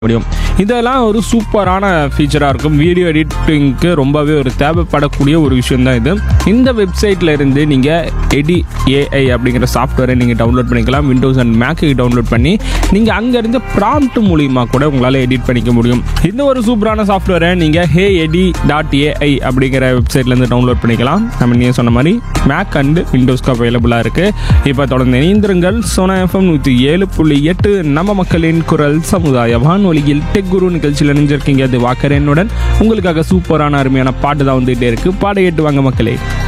முடியும் இதெல்லாம் ஒரு சூப்பரான ஃபீச்சராக இருக்கும் வீடியோ எடிட்டிங்க்கு ரொம்பவே ஒரு தேவைப்படக்கூடிய ஒரு விஷயம் தான் இது இந்த வெப்சைட்டில் இருந்து நீங்கள் எடி ஏஐ அப்படிங்கிற சாஃப்ட்வேரை நீங்கள் டவுன்லோட் பண்ணிக்கலாம் விண்டோஸ் அண்ட் மேக்கு டவுன்லோட் பண்ணி நீங்கள் அங்கேருந்து ப்ராம்ப்ட் மூலிமா கூட உங்களால் எடிட் பண்ணிக்க முடியும் இந்த ஒரு சூப்பரான சாஃப்ட்வேரை நீங்கள் ஹே எடி டாட் ஏஐ அப்படிங்கிற வெப்சைட்லேருந்து டவுன்லோட் பண்ணிக்கலாம் நம்ம நீங்கள் சொன்ன மாதிரி மேக் அண்டு விண்டோஸ்க்கு அவைலபிளாக இருக்குது இப்போ தொடர்ந்து இணைந்திருங்கள் சோனா எஃப்எம் நூற்றி ஏழு புள்ளி எட்டு நம்ம மக்களின் குரல் சமுதாய வானொலியில் டெக் குரு நிகழ்ச்சியில் இணைஞ்சிருக்கீங்க அது வாக்கரேனுடன் உங்களுக்காக சூப்பரான அருமையான பாட்டு தான் வந்துகிட்டே இருக்குது பாட ஏட்டு வாங்க மக்களே